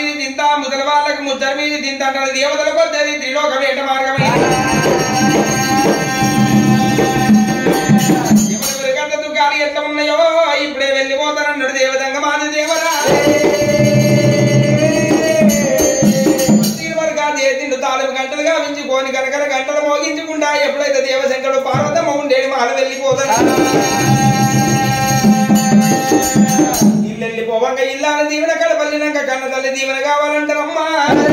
మీది తింత ముసలి వాళ్ళకి ముద్దల మీది తింత అంటారు దేవతలకు వచ్చేది త్రిలోక వేట మార్గమే ఎవరెవరి గంట దుఃఖాలు ఎట్లా ఉన్నాయో ఇప్పుడే వెళ్ళిపోతానన్నాడు దేవదంగ మాది దేవరా వరకు చేసిండు తాలపు గంటలుగా మించుకొని కనకన గంటలు మోగించకుండా ఎప్పుడైతే దేవశంకరుడు పార్వతమ్మ ఉండేది మాల వెళ్ళిపోతాడు ఇల్లు వెళ్ళిపోవంగా ఇల్లాల దీవెన కడపల్లినాక కన్న తల్లి దీవెన కావాలంటారమ్మా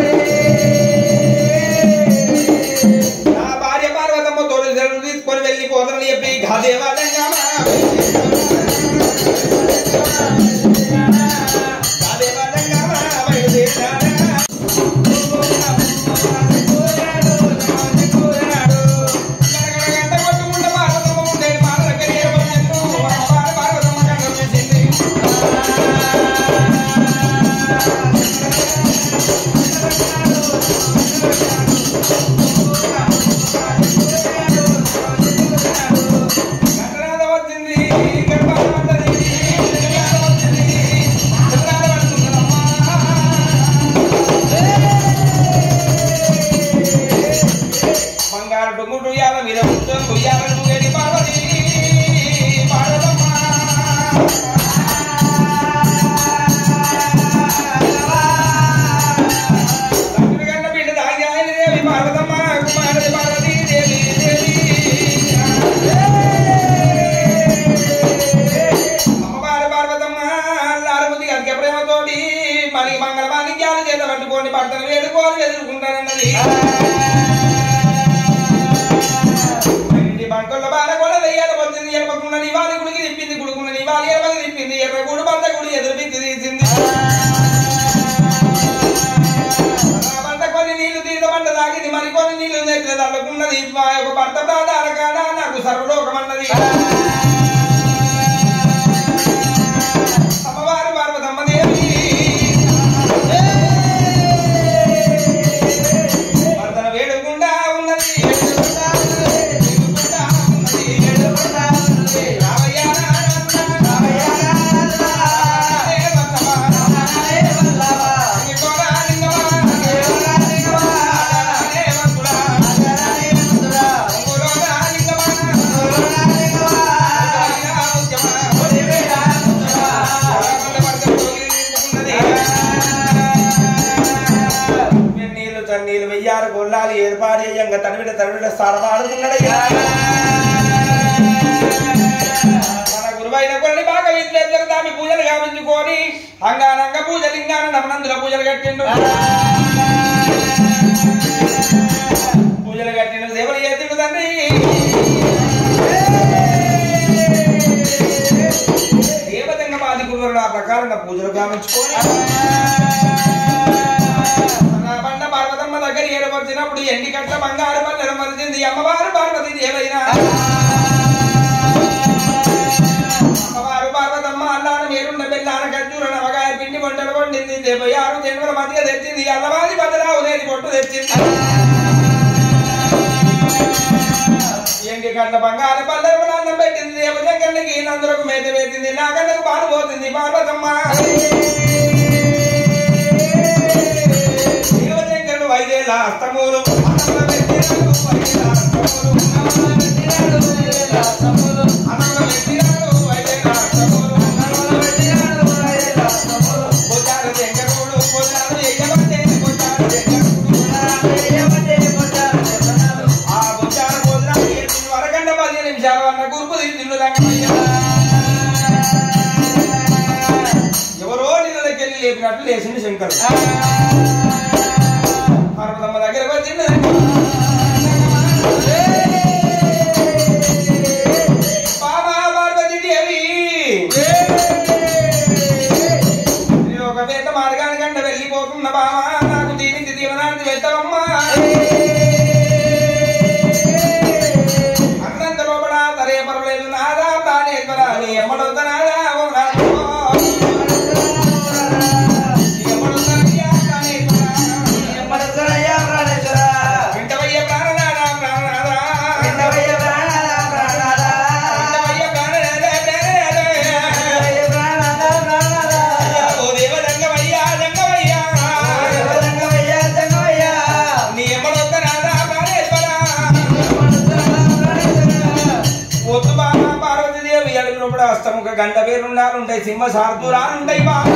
నా భార్య పార్వతమ్మ తోడు సెలవు తీసుకొని వెళ్ళిపోతానని చెప్పి గాదేవాదంగా గాదేవాదంగా బయలుదేరాడా బంగారు డొంగుడు ఉయ్యాల మీద కూర్చొని ఉయ్యాల నువ్వేడి పార్వతి పార్వతమ్మ లక్ష్మి గన్న బిడ్డ దాగ్యాయని దేవి పార్వతమ్మ కుమారుడి పార్వతీ దేవి దేవి అమ్మవారి పార్వతమ్మ లారముది గరిక ప్రేమతోటి మరి మంగళ మాణిక్యాలు చేత పట్టుకొని భర్తను వేడుకొని ఎదుర్కొంటానన్నది ఇంటి బంకుల బాల కూడా వెయ్యాలి వచ్చింది ఎడపకుండా నివాలి గుడికి తిప్పింది గుడుకున్న నివాలి ఎడపకు తిప్పింది ఎర్ర గుడి బంద గుడి ఎదురు పిచ్చి తీసింది ఆ బండ కొన్ని నీళ్లు తీత బండ తాగింది మరి కొన్ని నీళ్లు నెత్తిన తల్లుకున్నది మా యొక్క భర్త ప్రాధాన కాడ నాకు సర్వలోకమన్నది అమ్మవారు పార్వతమ్మ దేవి భర్తను వేడుకుండా ఉన్నది వేడుకుండా ఉన్నది, వేడుకుండా ఉన్నది. రామయ్య నాన్న, రామయ్య నాన్న, రామయ్య వల్లభ, రామయ్య వల్లభ. అంగికోరా లింగమా, అంగికోరా లింగమా, రామయ్య వంతుడా, రామయ్య వంతుడా. అంగులోరా లింగమా, అంగులోరా లింగమా, రామయ్య ముత్యమా, ఒడివేరా ముత్యమా. రామల్ల భర్త తొలగించుకున్నది. నీళ్ళు తన్నీళ్ళు వెయ్యారు గొల్లాలు ఏర్పాటు చేయంగా తనవిడ తనవిడ స్థానం ఆడుకున్నాడయ్యా మన గురువైన కొన్ని బాగా విద్యార్థులు దామి పూజలు గావించుకొని అంగానంగ పూజ లింగాన నవనందుల పూజలు కట్టిండు పూజలు కట్టిండు దేవుడు ఎత్తిండు తండ్రి దేవతంగ మాది గురువులు ఆ ప్రకారంగా పూజలు గావించుకొని నా బండ పార్వతమ్మ దగ్గర ఏడవచ్చినప్పుడు ఎండి కట్ల బంగారు పల్లెలు మరిచింది అమ్మవారు పార్వతి దేవైన అమ్మవారు పార్వతమ్మ అల్లాన మీరున్న బెల్లాన ఖర్జూర నవగాయ పిండి వంటలు వండింది డెబ్బై ఆరు జన్మల మధ్య తెచ్చింది అల్లవారి బదలావు నేరి పొట్టు తెచ్చింది ఎండి కట్ల బంగారు పల్లెలు అన్నం పెట్టింది దేవజంకన్నకి నందులకు మేత పెట్టింది నా కళ్ళకు పాలు పోతుంది పార్వతమ్మ శివశంకరుడు వైదేల అస్తమూలు అనంత పెట్టినాడు వైదేల అస్తమూలు అనంత పెట్టినాడు వైదేల అస్తమూలు అనంత పెట్టినాడు వైదేల అస్తమూలు అనంత పెట్టినాడు వైదేల అస్తమూలు బుద్ధాల శంకరుడు బుద్ధాలు ఎయ్యబట్టే బుద్ధాలు శంకరుడు బుద్ధాలు ఎయ్యబట్టే బుద్ధాలు శంకరుడు ఆ బుద్ధాల భోజనాలు ఏడు వరకంట పదిహేను నిమిషాలు అన్న గురుపు తిండు ఎవరో నిన్నకెళ్ళి లేపినట్లు లేచిండు శంకరుడు పార్వతమ్మ దగ్గరకు వచ్చిండు బాబా పార్వతి దేవి ఒక వేట మార్గానికంట వెళ్ళిపోతున్న బావా నాకు దీనికి దీవనానికి వెళ్తావమ్మా అన్నంత లోపల తరే పర్వాలేదు నాదా ప్రాణేశ్వర నీ ఎమ్మడవుతా నాదా ఓ నాదో. నీ ఎమ్మడవుతానయ్యా ప్రాణేశ్వర. వింటవయ్య ప్రాణనాథా, ప్రాణనాథా. వింటవయ్య ప్రాణనాథా, ప్రాణనాథా. ఓ దేవ రంగమయ్యా, రంగమయ్యా. గంట పేరుండాలు ఉంటాయి సింహ సార్దురాలు ఉంటాయి బాబా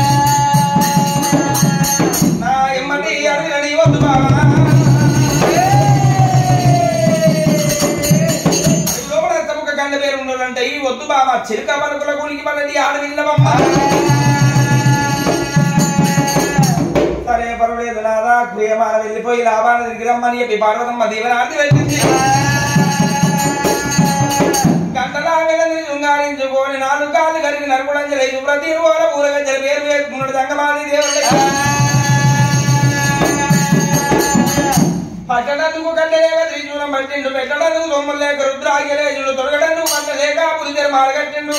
నా ఎమ్మటి అడవిలని వద్దు బాబా లోపల తమకు గంట పేరు ఉండాలంటే ఈ వద్దు బాబా చిలుక పలుకుల గురికి పల్లటి ఆడవిల్లవమ్మ సరే పర్వాలేదు నాదా ప్రియమాన వెళ్ళిపోయి లాభాన తిరిగి రమ్మని చెప్పి పార్వతమ్మ దీవనార్థి వెళ్ళింది గంటలా వెళ్ళని శృంగారించుకొని నాలుగు కాళ్ళు కలిగి నరుకుడంజలి ప్రతి రోజు ఊరగంజల పేరు వేసుకున్నాడు దంగమాది దేవుడు పట్టణందుకు కట్టలేక త్రిశూలం పట్టిండు పెట్టడందుకు సొమ్ములు లేక రుద్రాగిలేజుడు తొలగడందుకు పంట లేక పులిదెర మారగట్టిండు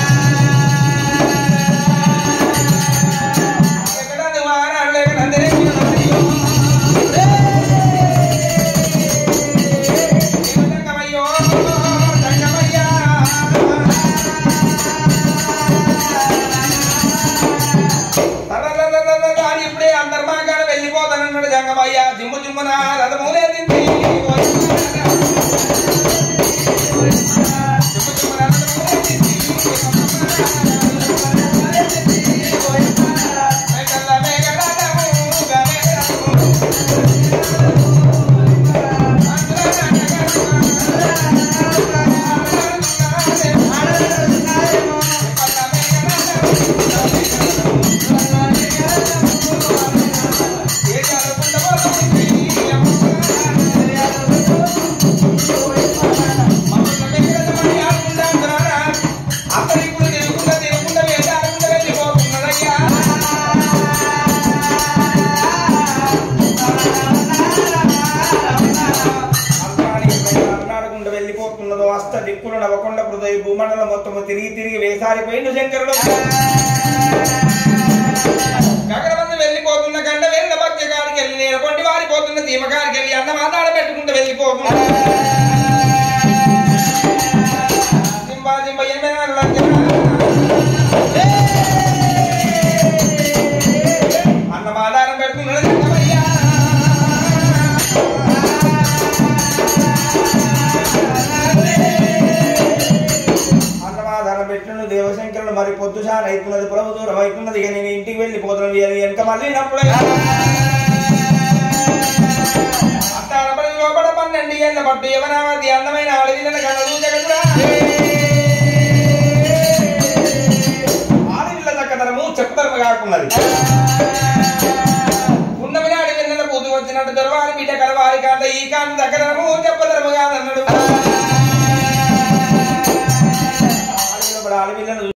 ఎక్కడందుకు మారాడు లేక నందిని దంగమయ్యో దంగమయ్యా తర్రర్రర్రర్రర్ర అని ఇప్పుడే అంతర్మాగాన వెళ్ళిపోతానన్నాడు జంగమయ్య జిమ్ము జిమ్మున రథములే తింది అక్కడ ఇప్పుడు తిరుగుకుంటా తిరుగుకుంటా వేదాడుకుంటా వెళ్ళిపోతున్నదయ్యా అన్నాడుకుంటూ వెళ్ళిపోతున్నదో అస్త దిక్కులు నవ్వకుండా హృదయ భూమండలం మొత్తము తిరిగి తిరిగి వేసారిపోయిండు శంకరుడు గగనమందు వెళ్ళిపోతున్న గండ వెళ్ళిన భక్తి కాడికి వెళ్ళి నేలకొండి వారిపోతున్న దీమ కాడికి వెళ్ళి అన్న మాతాడ పెట్టుకుంటూ వెళ్ళిపోతున్నా జింబా జింబ ఎనిమిది నాలుగు అన్న మాదారం పెట్టుకున్నాడు జంగమయ్యా. అన్నమాధారం పెట్టిన దేవశంకరుడు మరి పొద్దు చాలా అవుతున్నది ప్రభు దూరం అవుతున్నది ఇక నేను ఇంటికి వెళ్ళిపోతున్నాను ఇక వెనక మళ్ళీ నప్పుడే అత్తాడపడి లోపల పన్నెండు ఏళ్ళ పట్టు యవనావతి అందమైన అడవిన కలదు జగదురా ఆడవిల్ల చక్కదనము చెప్తరము కాకున్నది ఉన్నమి నాడు వెళ్ళిన పూతు వచ్చినట్టు దొరవాలి బిడ్డ కలవాలి కాంత ఈ కాంత దగ్గరము చెప్పదరము కాదన్నాడు ఆడవిల్ల అడవిలను